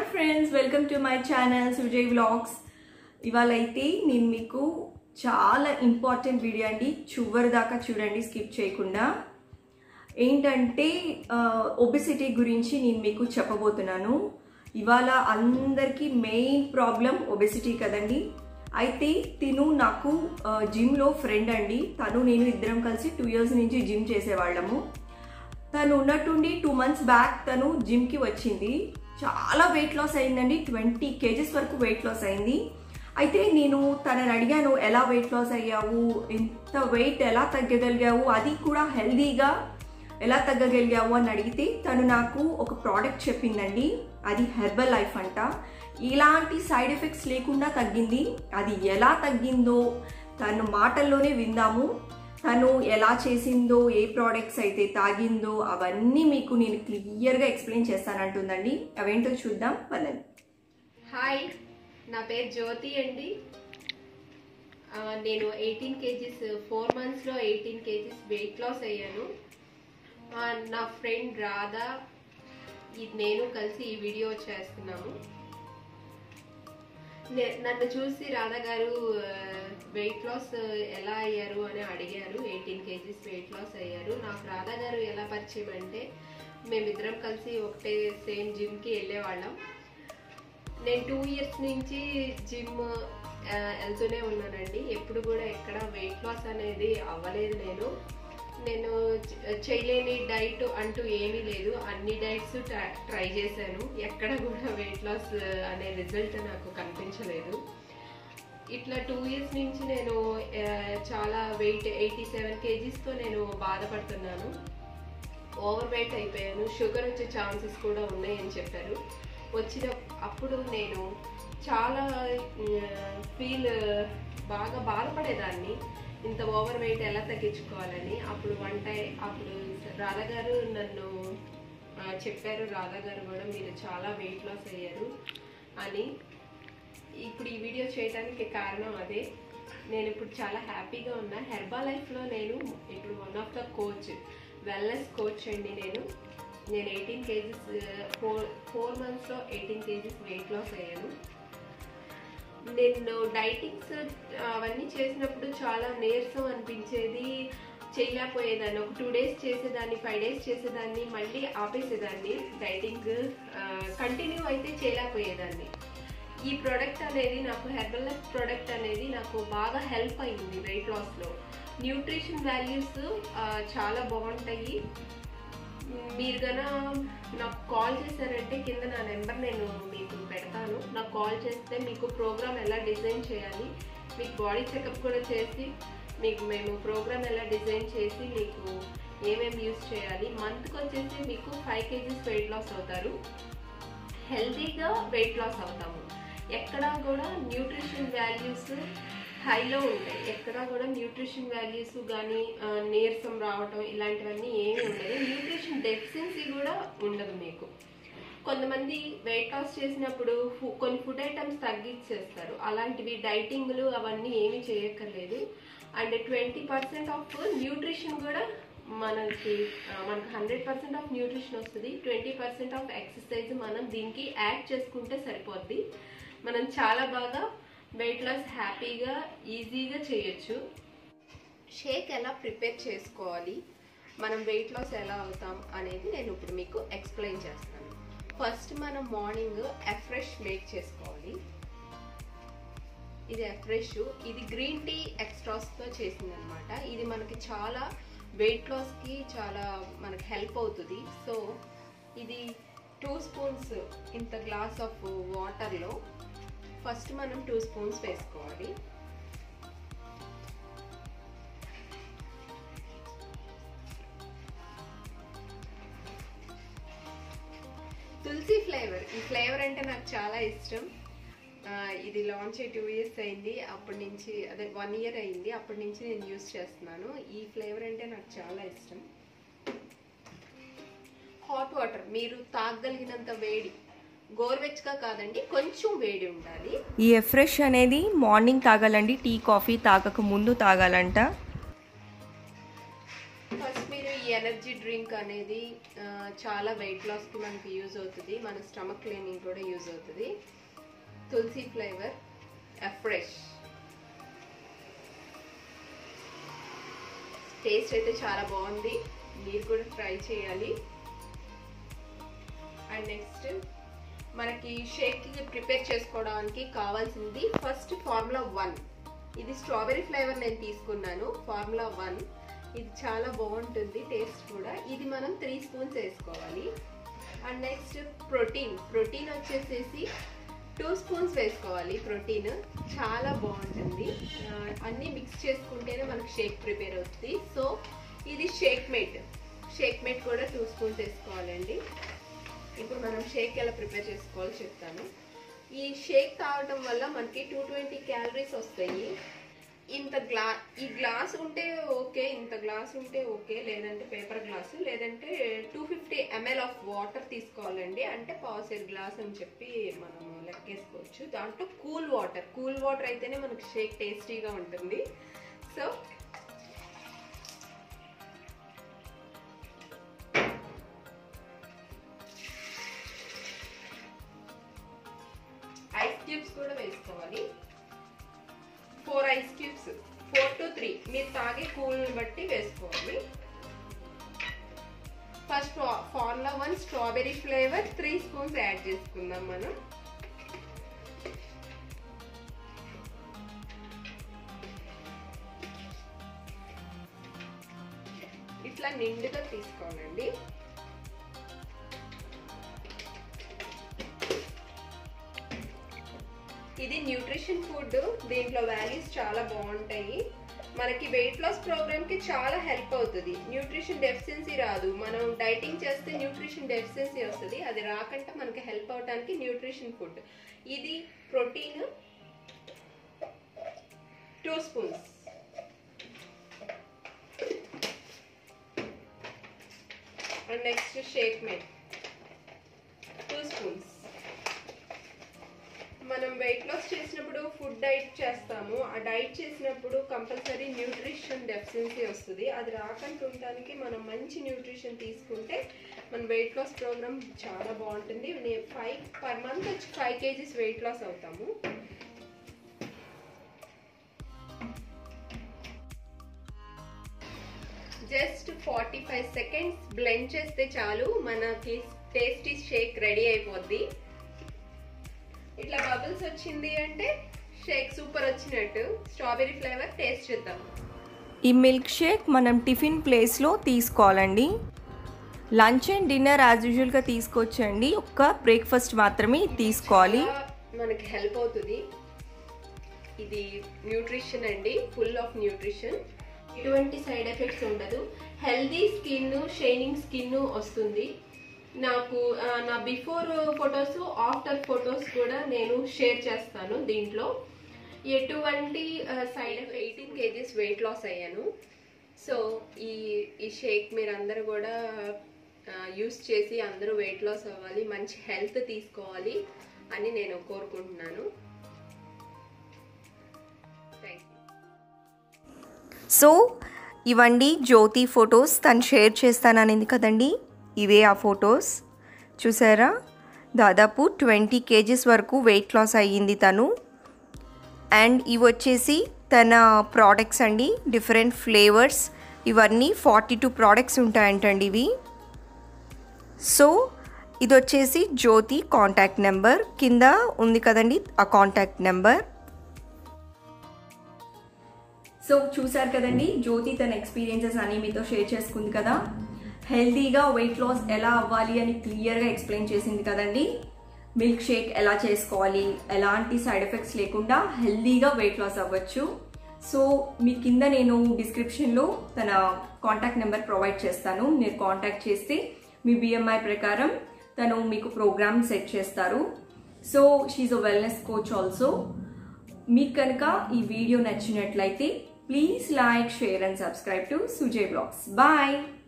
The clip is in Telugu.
hi friends welcome to my channel Sujay vlogs ఇవాళ అయితే నేను మీకు చాలా ఇంపార్టెంట్ వీడియో అండి చివరి దాకా చూడండి స్కిప్ చేయకుండా ఏంటంటే ఒబిసిటీ గురించి నేను మీకు చెప్పబోతున్నాను ఇవాళ అందరికీ మెయిన్ ప్రాబ్లం ఒబెసిటీ కదండి అయితే తిను నాకు జిమ్లో ఫ్రెండ్ అండి తను నేను ఇద్దరం కలిసి టూ ఇయర్స్ నుంచి జిమ్ చేసేవాళ్ళము తను ఉన్నట్టుండి టూ మంత్స్ బ్యాక్ తను జిమ్కి వచ్చింది చాలా వెయిట్ లాస్ అయిందండి ట్వంటీ కేజెస్ వరకు వెయిట్ లాస్ అయింది అయితే నేను తనని అడిగాను ఎలా వెయిట్ లాస్ అయ్యావు ఇంత వెయిట్ ఎలా తగ్గగలిగావు అది కూడా హెల్దీగా ఎలా తగ్గగలిగావు అని అడిగితే తను నాకు ఒక ప్రోడక్ట్ చెప్పిందండి అది హెర్బల్ లైఫ్ అంట ఇలాంటి సైడ్ ఎఫెక్ట్స్ లేకుండా తగ్గింది అది ఎలా తగ్గిందో తను మాటల్లోనే విందాము తను ఎలా చేసిందో ఏ ప్రోడక్ట్స్ అయితే తాగిందో అవన్నీ మీకు నేను క్లియర్గా ఎక్స్ప్లెయిన్ చేస్తానంటుందండి అవేంటో చూద్దాం పదండి హాయ్ నా పేరు జ్యోతి అండి ఆ, నేను ఎయిటీన్ కేజీస్ ఫోర్ మంత్స్లో ఎయిటీన్ కేజీస్ వెయిట్ లాస్ అయ్యాను ఆ, నా ఫ్రెండ్ రాధా ఈ- నేను కలిసి ఈ వీడియో చేస్తున్నాము నే- నన్ను చూసి రాధా గారు వెయిట్ లాస్ ఎలా అయ్యారు అని అడిగారు ఎయిటీన్ కేజీస్ వెయిట్ లాస్ అయ్యారు నాకు రాధా గారు ఎలా పరిచయం అంటే మేమిద్దరం కలిసి ఒకటే సేమ్ జిమ్కి వెళ్ళేవాళ్ళం నేను టూ ఇయర్స్ నుంచి జిమ్ వెళ్తూనే ఉన్నానండి ఎప్పుడు కూడా ఎక్కడ వెయిట్ లాస్ అనేది అవ్వలేదు నేను నేను చ- చేయలేని డైట్ అంటూ ఏమీ లేదు అన్ని డైట్స్ ట్రై చేశాను ఎక్కడ కూడా వెయిట్ లాస్ అనే రిజల్ట్ నాకు కనిపించలేదు ఇట్లా టూ ఇయర్స్ నుంచి నేను ఆ, చాలా వెయిట్ ఎయిటీ సెవెన్ కేజీస్తో నేను బాధపడుతున్నాను ఓవర్ వెయిట్ అయిపోయాను షుగర్ వచ్చే ఛాన్సెస్ కూడా ఉన్నాయని చెప్పారు వచ్చిన అప్పుడు నేను చాలా ఫీల్ బాగా బాధపడేదాన్ని ఇంత ఓవర్ వెయిట్ ఎలా తగ్గించుకోవాలని అప్పుడు వన్ టైం అప్పుడు రాధా గారు నన్ను ఆ, చెప్పారు రాధా గారు కూడా మీరు చాలా వెయిట్ లాస్ అయ్యారు అని ఇప్పుడు ఈ వీడియో చేయడానికి కారణం అదే నేను ఇప్పుడు చాలా హ్యాపీగా ఉన్నా హెర్బా లైఫ్లో నేను ఇప్పుడు one of the coach wellness coach అండి నేను నేను ఎయిటీన్ కేజీస్ ఫోర్ ఫోర్ మంత్స్లో ఎయిటీన్ కేజీస్ వెయిట్ లాస్ అయ్యాను నేను డైటింగ్స్ అవన్నీ చేసినప్పుడు చాలా నీరసం అనిపించేది చేయలేకపోయేదాన్ని ఒక టూ డేస్ చేసేదాన్ని ఫైవ్ డేస్ చేసేదాన్ని మళ్ళీ ఆపేసేదాన్ని డైటింగ్ కంటిన్యూ అయితే చేయలేకపోయేదాన్ని ఈ ప్రోడక్ట్ అనేది నాకు హెర్బల్ లైఫ్ ప్రోడక్ట్ అనేది నాకు బాగా హెల్ప్ అయింది వెయిట్ లాస్లో న్యూట్రిషన్ వాల్యూస్ చాలా బాగుంటాయి మీరు గన నాకు కాల్ చేశారంటే కింద నా నెంబర్ నేను మీకు పెడతాను నాకు కాల్ చేస్తే మీకు ప్రోగ్రామ్ ఎలా డిజైన్ చేయాలి మీకు బాడీ చెకప్ కూడా చేసి మీకు మేము ప్రోగ్రామ్ ఎలా డిజైన్ చేసి మీకు ఏమేమి యూస్ చేయాలి మంత్కి వచ్చేసి మీకు ఫైవ్ కేజీస్ వెయిట్ లాస్ అవుతారు హెల్తీగా వెయిట్ లాస్ అవుతాము ఎక్కడా కూడా న్యూట్రిషన్ వాల్యూస్ హైలో ఉంటాయి ఎక్కడా కూడా న్యూట్రిషన్ వాల్యూస్ కానీ నీరసం రావటం ఇలాంటివన్నీ ఏమీ ఉండదు న్యూట్రిషన్ డెఫిషియన్సీ కూడా ఉండదు మీకు కొంతమంది వెయిట్ లాస్ చేసినప్పుడు ఫు- కొన్ని ఫుడ్ ఐటమ్స్ తగ్గించేస్తారు అలాంటివి డైటింగ్లు అవన్నీ ఏమీ చేయక్కర్లేదు and twenty percent of nutrition కూడా మనకి ఆ, మనకు హండ్రెడ్ పర్సెంట్ ఆఫ్ న్యూట్రిషన్ వస్తుంది ట్వంటీ పర్సెంట్ ఆఫ్ ఎక్సర్సైజ్ మనం దీనికి యాడ్ చేసుకుంటే సరిపోద్ది మనం చాలా బాగా వెయిట్ లాస్ హ్యాపీగా ఈజీగా చేయొచ్చు షేక్ ఎలా ప్రిపేర్ చేసుకోవాలి మనం వెయిట్ లాస్ ఎలా అవుతాం అనేది నేను ఇప్పుడు మీకు ఎక్స్ప్లెయిన్ చేస్తాను ఫస్ట్ మనం మార్నింగ్ ఎఫ్రెష్ మేక్ చేసుకోవాలి ఇది ఎఫ్రెష్ ఇది గ్రీన్ టీ ఎక్స్ట్రాస్తో చేసింది అనమాట ఇది మనకి చాలా వెయిట్ లాస్కి చాలా మనకి హెల్ప్ అవుతుంది సో ఇది టూ స్పూన్స్ ఇంత గ్లాస్ ఆఫ్ వాటర్లో ఫస్ట్ మనం టూ స్పూన్స్ వేసుకోవాలి తులసి ఫ్లేవర్ ఈ ఫ్లేవర్ అంటే నాకు చాలా ఇష్టం ఆ, ఇది లాంచ్ అయ్యి టూ ఇయర్స్ అయింది అప్పటి నుంచి అదే వన్ ఇయర్ అయింది అప్పటి నుంచి నేను యూస్ చేస్తున్నాను ఈ ఫ్లేవర్ అంటే నాకు చాలా ఇష్టం హాట్ వాటర్ మీరు తాగగలిగినంత వేడి గోరువెచ్చగా కాదండి కొంచెం వేడి ఉండాలి ఈ ఎఫ్రెష్ అనేది మార్నింగ్ తాగాలండి టీ కాఫీ తాగక ముందు తాగాలంట ఫస్ట్ మీరు ఈ ఎనర్జీ ఎనర్జీ డ్రింక్ అనేది ఆ, చాలా వెయిట్ లాస్కి మనకి యూజ్ అవుతుంది మన స్టమక్ క్లీనింగ్ కూడా యూజ్ అవుతుంది తులసి ఫ్లేవర్ ఫ్రెష్ టేస్ట్ అయితే చాలా బాగుంది మీరు కూడా ట్రై చేయాలి అండ్ నెక్స్ట్ మనకి షేక్ ప్రిపేర్ చేసుకోవడానికి కావాల్సింది ఫస్ట్ ఫార్ములా వన్ ఇది స్ట్రాబెరీ ఫ్లేవర్ నేను తీసుకున్నాను ఫార్ములా వన్ ఇది చాలా బాగుంటుంది టేస్ట్ కూడా ఇది మనం త్రీ స్పూన్స్ వేసుకోవాలి అండ్ నెక్స్ట్ ప్రోటీన్ ప్రోటీన్ వచ్చేసేసి టూ స్పూన్స్ వేసుకోవాలి ప్రోటీన్ చాలా బాగుంటుంది ఆ, అన్నీ మిక్స్ చేసుకుంటేనే మనకు షేక్ ప్రిపేర్ అవుతుంది సో ఇది షేక్ మేట్ షేక్ మేట్ కూడా టూ స్పూన్స్ వేసుకోవాలండి ఇప్పుడు మనం షేక్ ఎలా ప్రిపేర్ చేసుకోవాలో చెప్తాను ఈ షేక్ తాగటం వల్ల మనకి టూ ట్వంటీ క్యాలరీస్ వస్తాయి ఇంత గ్లా ఈ గ్లాస్ ఉంటే ఓకే ఇంత గ్లాస్ ఉంటే ఓకే లేదంటే పేపర్ గ్లాసు లేదంటే two fifty ml of water తీసుకోవాలండి అంటే పావుసేరు గ్లాస్ అని చెప్పి మనం లెక్కేసుకోవచ్చు దాంట్లో కూల్ వాటర్ కూల్ వాటర్ అయితేనే మనకి షేక్ టేస్టీగా ఉంటుంది సో ఐస్ క్యూబ్స్ కూడా వేసుకోవాలి four ice cubes four to three మీరు తాగే కూల్ని బట్టి వేసుకోవాలి first formula one strawberry flavour three spoons add చేసుకుందాం మనం ఇట్లా నిండుగా తీసుకోవాలండి ఇది న్యూట్రిషన్ ఫుడ్ దీంట్లో వాల్యూస్ చాలా బాగుంటాయి మనకి వెయిట్ లాస్ ప్రోగ్రామ్ కి చాలా హెల్ప్ అవుతుంది న్యూట్రిషన్ డెఫిషియన్సీ రాదు మనం డైటింగ్ చేస్తే న్యూట్రిషన్ డెఫిషియన్సీ వస్తుంది అది రాకుండా మనకి హెల్ప్ అవడానికి న్యూట్రిషన్ ఫుడ్ ఇది protein two spoons and next shake mate two spoons మనం వెయిట్ లాస్ చేసినప్పుడు ఫుడ్ డైట్ చేస్తాము ఆ డైట్ చేసినప్పుడు కంపల్సరీ న్యూట్రిషన్ డెఫిషియన్సీ వస్తుంది అది రాకుండా ఉండడానికి మనం మంచి న్యూట్రిషన్ తీసుకుంటే మన వెయిట్ లాస్ ప్రోగ్రామ్ చాలా బాగుంటుంది ఫైవ్ పర్ మంత్ వచ్చి ఫైవ్ కేజీస్ వెయిట్ లాస్ అవుతాము just forty five seconds blend చేస్తే చాలు మనకి టేస్టీ షేక్ రెడీ అయిపోద్ది ఇట్లా బబుల్స్ వచ్చింది అంటే షేక్ సూపర్ వచ్చినట్టు స్ట్రాబెరీ ఫ్లేవర్ టేస్ట్ చేద్దాం ఈ మిల్క్ షేక్ మనం టిఫిన్ ప్లేస్లో తీసుకోవాలండి లంచ్ అండ్ డిన్నర్ యాజ్ యూజువల్గా తీసుకోవచ్చండి ఒక్క బ్రేక్ఫాస్ట్ మాత్రమే తీసుకోవాలి చాలా మనకి హెల్ప్ అవుతుంది ఇది న్యూట్రిషన్ అండి ఫుల్ ఆఫ్ న్యూట్రిషన్ ఎటువంటి సైడ్ ఎఫెక్ట్స్ ఉండదు హెల్దీ స్కిన్ షైనింగ్ స్కిన్ వస్తుంది నాకు ఆ, నా బిఫోర్ ఫొటోస్ ఆఫ్టర్ ఫొటోస్ కూడా నేను షేర్ చేస్తాను దీంట్లో ఎటువంటి side effect eighteen kgs weight loss అయ్యాను సో ఈ ఈ షేక్ మీరు అందరూ కూడా యూస్ చేసి అందరూ వెయిట్ లాస్ అవ్వాలి మంచి హెల్త్ తీసుకోవాలి అని నేను కోరుకుంటున్నాను థ్యాంక్ యూ సో ఇవండి జ్యోతి ఫొటోస్ తను షేర్ చేస్తాననింది కదండి ఇవే ఆ ఫొటోస్ చూసారా దాదాపు ట్వంటీ కేజీస్ వరకు వెయిట్ లాస్ అయ్యింది తను అండ్ ఇవి వచ్చేసి తన ప్రోడక్ట్స్ అండి డిఫరెంట్ ఫ్లేవర్స్ ఇవన్నీ ఫార్టీ టూ ప్రోడక్ట్స్ ఉంటాయంటండి ఇవి సో ఇది వచ్చేసి జ్యోతి కాంటాక్ట్ నెంబర్ కింద ఉంది కదండి ఆ కాంటాక్ట్ నెంబర్ సో చూసారు కదండి జ్యోతి తన ఎక్స్పీరియన్సెస్ అన్ని మీతో షేర్ చేసుకుంది కదా హెల్తీగా వెయిట్ లాస్ ఎలా అవ్వాలి అని క్లియర్గా ఎక్స్ప్లెయిన్ చేసింది కదండి మిల్క్ షేక్ ఎలా చేసుకోవాలి ఎలాంటి సైడ్ ఎఫెక్ట్స్ లేకుండా హెల్తీగా వెయిట్ లాస్ అవ్వచ్చు సో మీ కింద నేను డిస్క్రిప్షన్లో తన కాంటాక్ట్ నెంబర్ ప్రొవైడ్ చేస్తాను మీరు కాంటాక్ట్ చేస్తే మీ బిఎంఐ ప్రకారం తను మీకు ప్రోగ్రామ్ సెట్ చేస్తారు so she uh wellness coach also మీకు కనుక ఈ వీడియో నచ్చినట్లయితే please like share and subscribe to Sujay blogs bye